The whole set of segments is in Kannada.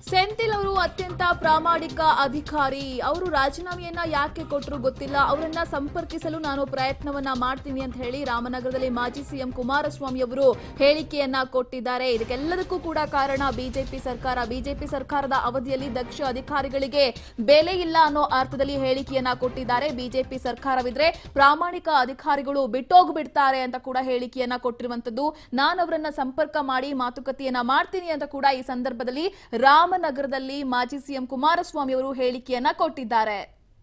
ಸೆಂಥಿಲ್ ಅವರು ಅತ್ಯಂತ ಪ್ರಾಮಾಣಿಕ ಅಧಿಕಾರಿ ಅವರು ರಾಜೀನಾಮೆಯನ್ನ ಯಾಕೆ ಕೊಟ್ಟರು ಗೊತ್ತಿಲ್ಲ ಅವರನ್ನ ಸಂಪರ್ಕಿಸಲು ನಾನು ಪ್ರಯತ್ನವನ್ನ ಮಾಡ್ತೀನಿ ಅಂತ ಹೇಳಿ ರಾಮನಗರದಲ್ಲಿ ಮಾಜಿ ಸಿಎಂ ಕುಮಾರಸ್ವಾಮಿ ಅವರು ಹೇಳಿಕೆಯನ್ನ ಕೊಟ್ಟಿದ್ದಾರೆ ಇದಕ್ಕೆಲ್ಲದಕ್ಕೂ ಕೂಡ ಕಾರಣ ಬಿಜೆಪಿ ಸರ್ಕಾರ ಬಿಜೆಪಿ ಸರ್ಕಾರದ ಅವಧಿಯಲ್ಲಿ ದಕ್ಷ ಅಧಿಕಾರಿಗಳಿಗೆ ಬೆಲೆ ಇಲ್ಲ ಅನ್ನೋ ಅರ್ಥದಲ್ಲಿ ಹೇಳಿಕೆಯನ್ನ ಕೊಟ್ಟಿದ್ದಾರೆ ಬಿಜೆಪಿ ಸರ್ಕಾರವಿದ್ರೆ ಪ್ರಾಮಾಣಿಕ ಅಧಿಕಾರಿಗಳು ಬಿಟ್ಟೋಗ್ಬಿಡ್ತಾರೆ ಅಂತ ಕೂಡ ಹೇಳಿಕೆಯನ್ನ ಕೊಟ್ಟಿರುವಂತದ್ದು ನಾನು ಅವರನ್ನ ಸಂಪರ್ಕ ಮಾಡಿ ಮಾತುಕತೆಯನ್ನ ಮಾಡ್ತೀನಿ ಅಂತ ಕೂಡ ಈ ಸಂದರ್ಭದಲ್ಲಿ ರಾಮನಗರದಲ್ಲಿ ಮಾಜಿ ಸಿಎಂ ಕುಮಾರಸ್ವಾಮಿ ಅವರು ಹೇಳಿಕೆಯನ್ನ ಕೊಟ್ಟಿದ್ದಾರೆ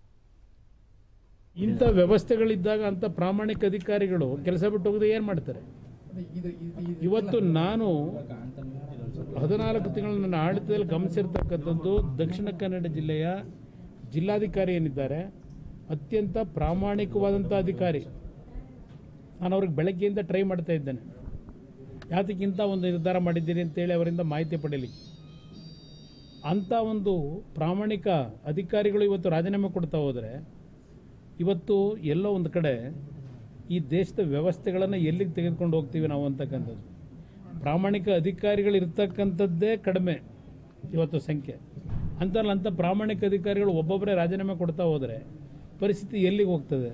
ಇಂಥ ವ್ಯವಸ್ಥೆಗಳಿದ್ದಾಗ ಅಂತ ಪ್ರಾಮಾಣಿಕ ಅಧಿಕಾರಿಗಳು ಕೆಲಸ ಬಿಟ್ಟು ಹೋಗದೆ ಏನು ಮಾಡ್ತಾರೆ ಇವತ್ತು ನಾನು ಹದಿನಾಲ್ಕು ತಿಂಗಳು ನನ್ನ ಆಡಳಿತದಲ್ಲಿ ಗಮನಿಸಿರ್ತಕ್ಕಂಥದ್ದು ದಕ್ಷಿಣ ಕನ್ನಡ ಜಿಲ್ಲೆಯ ಜಿಲ್ಲಾಧಿಕಾರಿ ಏನಿದ್ದಾರೆ ಅತ್ಯಂತ ಪ್ರಾಮಾಣಿಕವಾದಂಥ ಅಧಿಕಾರಿ ನಾನು ಅವ್ರಿಗೆ ಬೆಳಗ್ಗೆಯಿಂದ ಟ್ರೈ ಮಾಡ್ತಾ ಇದ್ದೇನೆ ಯಾತಕ್ಕಿಂತ ಒಂದು ನಿರ್ಧಾರ ಮಾಡಿದ್ದೀರಿ ಅಂತೇಳಿ ಅವರಿಂದ ಮಾಹಿತಿ ಪಡೀಲಿಕ್ಕೆ ಅಂಥ ಒಂದು ಪ್ರಾಮಾಣಿಕ ಅಧಿಕಾರಿಗಳು ಇವತ್ತು ರಾಜೀನಾಮೆ ಕೊಡ್ತಾ ಹೋದರೆ ಇವತ್ತು ಎಲ್ಲೋ ಒಂದು ಕಡೆ ಈ ದೇಶದ ವ್ಯವಸ್ಥೆಗಳನ್ನು ಎಲ್ಲಿಗೆ ತೆಗೆದುಕೊಂಡು ಹೋಗ್ತೀವಿ ನಾವು ಅಂತಕ್ಕಂಥದ್ದು ಪ್ರಾಮಾಣಿಕ ಅಧಿಕಾರಿಗಳು ಇರ್ತಕ್ಕಂಥದ್ದೇ ಕಡಿಮೆ ಇವತ್ತು ಸಂಖ್ಯೆ ಅಂತಲ್ಲ ಅಂಥ ಪ್ರಾಮಾಣಿಕ ಅಧಿಕಾರಿಗಳು ಒಬ್ಬೊಬ್ಬರೇ ರಾಜೀನಾಮೆ ಕೊಡ್ತಾ ಹೋದರೆ ಪರಿಸ್ಥಿತಿ ಎಲ್ಲಿಗೆ ಹೋಗ್ತದೆ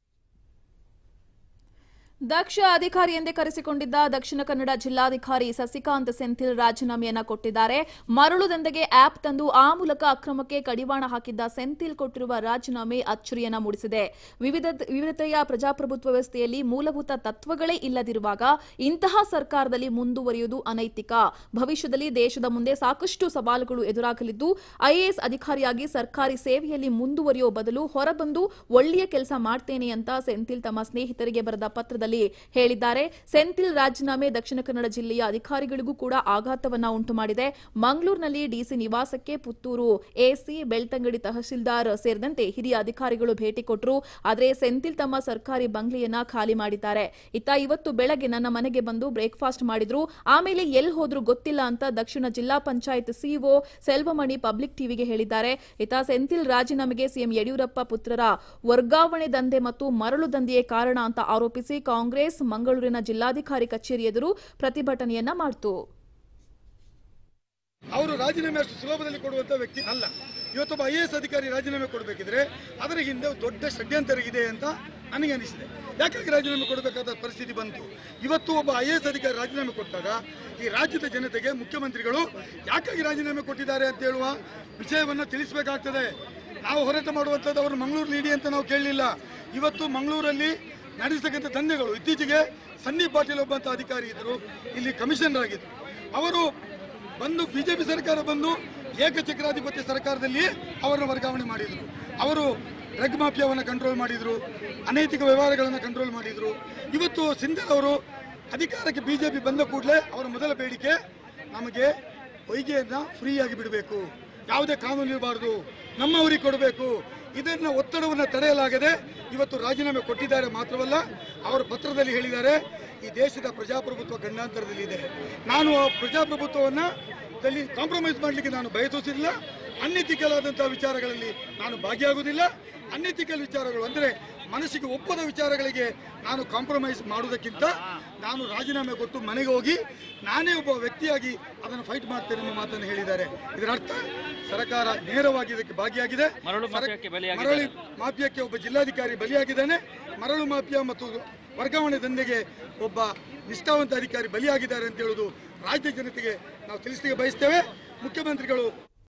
ದಕ್ಷ ಅಧಿಕಾರಿ ಎಂದೇ ಕರೆಸಿಕೊಂಡಿದ್ದ ದಕ್ಷಿಣ ಕನ್ನಡ ಜಿಲ್ಲಾಧಿಕಾರಿ ಸಸಿಕಾಂತ್ ಸೆಂಥಿಲ್ ರಾಜೀನಾಮೆಯನ್ನ ಕೊಟ್ಟಿದ್ದಾರೆ ಮರಳು ದಂಧೆಗೆ ಆಪ್ ತಂದು ಆ ಮೂಲಕ ಅಕ್ರಮಕ್ಕೆ ಕಡಿವಾಣ ಹಾಕಿದ್ದ ಸೆಂಥಿಲ್ ಕೊಟ್ಟಿರುವ ರಾಜೀನಾಮೆ ಅಚ್ಚರಿಯನ್ನ ಮೂಡಿಸಿದೆ ವಿವಿಧ ವಿವಿಧತೆಯ ಪ್ರಜಾಪ್ರಭುತ್ವ ವ್ಯವಸ್ಥೆಯಲ್ಲಿ ಮೂಲಭೂತ ತತ್ವಗಳೇ ಇಲ್ಲದಿರುವಾಗ ಇಂತಹ ಸರ್ಕಾರದಲ್ಲಿ ಮುಂದುವರಿಯುವುದು ಅನೈತಿಕ ಭವಿಷ್ಯದಲ್ಲಿ ದೇಶದ ಮುಂದೆ ಸಾಕಷ್ಟು ಸವಾಲುಗಳು ಎದುರಾಗಲಿದ್ದು ಐಎಎಸ್ ಅಧಿಕಾರಿಯಾಗಿ ಸರ್ಕಾರಿ ಸೇವೆಯಲ್ಲಿ ಮುಂದುವರಿಯೋ ಬದಲು ಹೊರಬಂದು ಒಳ್ಳೆಯ ಕೆಲಸ ಮಾಡ್ತೇನೆ ಅಂತ ಸೆಂಥಿಲ್ ತಮ್ಮ ಸ್ನೇಹಿತರಿಗೆ ಬರೆದ ಪತ್ರದಲ್ಲಿ ಹೇಳಿದ್ದಾರೆ ಸೆಂಥಿಲ್ ರಾಜೀನಾಮೆ ದಕ್ಷಿಣ ಕನ್ನಡ ಜಿಲ್ಲೆಯ ಅಧಿಕಾರಿಗಳಿಗೂ ಕೂಡ ಆಘಾತವನ್ನ ಉಂಟು ಮಾಡಿದೆ ಮಂಗಳೂರಿನಲ್ಲಿ ಡಿಸಿ ನಿವಾಸಕ್ಕೆ ಪುತ್ತೂರು ಎಸಿ ಬೆಳ್ತಂಗಡಿ ತಹಶೀಲ್ದಾರ್ ಸೇರಿದಂತೆ ಹಿರಿಯ ಅಧಿಕಾರಿಗಳು ಭೇಟಿ ಕೊಟ್ಟರು ಆದರೆ ಸೆಂಥಿಲ್ ತಮ್ಮ ಸರ್ಕಾರಿ ಬಂಗ್ಲೆಯನ್ನ ಖಾಲಿ ಮಾಡಿದ್ದಾರೆ ಇತ್ತ ಇವತ್ತು ಬೆಳಗ್ಗೆ ನನ್ನ ಮನೆಗೆ ಬಂದು ಬ್ರೇಕ್ಫಾಸ್ಟ್ ಮಾಡಿದ್ರು ಆಮೇಲೆ ಎಲ್ಲಿ ಹೋದ್ರು ಗೊತ್ತಿಲ್ಲ ಅಂತ ದಕ್ಷಿಣ ಜಿಲ್ಲಾ ಪಂಚಾಯತ್ ಸಿಇಒ ಸೆಲ್ವಮಣಿ ಪಬ್ಲಿಕ್ ಟಿವಿಗೆ ಹೇಳಿದ್ದಾರೆ ಇತ್ತ ಸೆಂಥಿಲ್ ರಾಜೀನಾಮೆಗೆ ಸಿಎಂ ಯಡಿಯೂರಪ್ಪ ಪುತ್ರರ ವರ್ಗಾವಣೆ ದಂಧೆ ಮತ್ತು ಮರಳು ದಂಧೆಯೇ ಕಾರಣ ಅಂತ ಆರೋಪಿಸಿ ಕಾಂಗ್ರೆಸ್ ಮಂಗಳೂರಿನ ಜಿಲ್ಲಾಧಿಕಾರಿ ಕಚೇರಿ ಎದುರು ಪ್ರತಿಭಟನೆಯನ್ನ ಮಾಡಿತು ಅವರು ರಾಜೀನಾಮೆ ಅಷ್ಟು ಸುಲಭದಲ್ಲಿ ಕೊಡುವಂತ ವ್ಯಕ್ತಿ ಅಲ್ಲ ಇವತ್ತೊಬ್ಬ ಐ ಎ ಎಸ್ ಅಧಿಕಾರಿ ರಾಜೀನಾಮೆ ಕೊಡಬೇಕಿದ್ರೆ ಅದರ ಹಿಂದೆ ದೊಡ್ಡ ಷಡ್ಯಂತರ ಇದೆ ಅಂತ ನನಗೆ ಅನಿಸಿದೆ ಯಾಕಾಗಿ ರಾಜೀನಾಮೆ ಕೊಡಬೇಕಾದ ಪರಿಸ್ಥಿತಿ ಬಂತು ಇವತ್ತು ಒಬ್ಬ ಐ ಎ ಎಸ್ ಅಧಿಕಾರಿ ರಾಜೀನಾಮೆ ಕೊಟ್ಟಾಗ ಈ ರಾಜ್ಯದ ಜನತೆಗೆ ಮುಖ್ಯಮಂತ್ರಿಗಳು ಯಾಕಾಗಿ ರಾಜೀನಾಮೆ ಕೊಟ್ಟಿದ್ದಾರೆ ಅಂತ ಹೇಳುವ ವಿಷಯವನ್ನು ತಿಳಿಸಬೇಕಾಗ್ತದೆ ನಾವು ಹೋರಾಟ ಮಾಡುವಂಥದ್ದು ಅವರು ಮಂಗಳೂರು ನೀಡಿ ಅಂತ ನಾವು ಕೇಳಲಿಲ್ಲ ಇವತ್ತು ಮಂಗಳೂರಲ್ಲಿ ನಡೆಸತಕ್ಕಂಥ ದಂಧೆಗಳು ಇತ್ತೀಚೆಗೆ ಸಂದೀಪ್ ಪಾಟೀಲ್ ಒಬ್ಬಂತ ಅಧಿಕಾರಿ ಇದ್ದರು ಇಲ್ಲಿ ಕಮಿಷನರ್ ಆಗಿದ್ದರು ಅವರು ಬಂದು ಬಿಜೆಪಿ ಸರ್ಕಾರ ಬಂದು ಏಕಚಕ್ರಾಧಿಪತ್ಯ ಸರ್ಕಾರದಲ್ಲಿ ಅವರನ್ನು ವರ್ಗಾವಣೆ ಮಾಡಿದರು ಅವರು ಡ್ರಗ್ ಮಾಫಿಯಾವನ್ನು ಕಂಟ್ರೋಲ್ ಮಾಡಿದರು ಅನೈತಿಕ ವ್ಯವಹಾರಗಳನ್ನು ಕಂಟ್ರೋಲ್ ಮಾಡಿದರು ಇವತ್ತು ಸಿಂಧಲ್ ಅವರು ಅಧಿಕಾರಕ್ಕೆ ಬಿಜೆಪಿ ಬಂದ ಕೂಡಲೇ ಅವರ ಮೊದಲ ಬೇಡಿಕೆ ನಮಗೆ ಹೊಯ್ಗೆಯನ್ನು ಫ್ರೀಯಾಗಿ ಬಿಡಬೇಕು ಯಾವುದೇ ಕಾನೂನು ಇರಬಾರ್ದು ನಮ್ಮವರಿಗೆ ಕೊಡಬೇಕು ಇದನ್ನ ಒತ್ತಡವನ್ನು ತಡೆಯಲಾಗದೆ ಇವತ್ತು ರಾಜೀನಾಮೆ ಕೊಟ್ಟಿದ್ದಾರೆ ಮಾತ್ರವಲ್ಲ ಅವರ ಪತ್ರದಲ್ಲಿ ಹೇಳಿದ್ದಾರೆ ಈ ದೇಶದ ಪ್ರಜಾಪ್ರಭುತ್ವ ಗಂಡಾಂತರದಲ್ಲಿದೆ ನಾನು ಆ ಪ್ರಜಾಪ್ರಭುತ್ವವನ್ನು ದಲ್ಲಿ ಕಾಂಪ್ರಮೈಸ್ ಮಾಡಲಿಕ್ಕೆ ನಾನು ಬಯಸುವುದಿಲ್ಲ ಅನ್ಎಥಿಕಲ್ ಆದಂತಹ ವಿಚಾರಗಳಲ್ಲಿ ನಾನು ಭಾಗಿಯಾಗುವುದಿಲ್ಲ ಅನ್ಎಥಿಕಲ್ ವಿಚಾರಗಳು ಅಂದರೆ ಮನಸ್ಸಿಗೆ ಒಪ್ಪದ ವಿಚಾರಗಳಿಗೆ ನಾನು ಕಾಂಪ್ರಮೈಸ್ ಮಾಡುವುದಕ್ಕಿಂತ ನಾನು ರಾಜೀನಾಮೆ ಕೊಟ್ಟು ಮನೆಗೆ ಹೋಗಿ ನಾನೇ ಒಬ್ಬ ವ್ಯಕ್ತಿಯಾಗಿ ಅದನ್ನು ಫೈಟ್ ಮಾಡ್ತೇನೆ ಎಂಬ ಮಾತನ್ನು ಹೇಳಿದ್ದಾರೆ ಇದರ ಅರ್ಥ ಸರ್ಕಾರ ನೇರವಾಗಿ ಇದಕ್ಕೆ ಭಾಗಿಯಾಗಿದೆ ಮರಳು ಸರ- ಮಾಫಿಯಾಕ್ಕೆ ಬಲಿಯಾಗಿದ್ದಾರೆ. ಮರಳು ಮಾಫಿಯಾಕ್ಕೆ ಒಬ್ಬ ಜಿಲ್ಲಾಧಿಕಾರಿ ಬಲಿಯಾಗಿದ್ದಾನೆ ಮರಳು ಮಾಫಿಯಾ ಮತ್ತು ವರ್ಗಾವಣೆ ದಂಧೆಗೆ ಒಬ್ಬ ನಿಷ್ಠಾವಂತ ಅಧಿಕಾರಿ ಬಲಿಯಾಗಿದ್ದಾರೆ ಅಂತ ಹೇಳುವುದು ರಾಜ್ಯ ಜನತೆಗೆ ನಾವು ತಿಳಿಸಲಿಕ್ಕೆ ಬಯಸ್ತೇವೆ ಮುಖ್ಯಮಂತ್ರಿಗಳು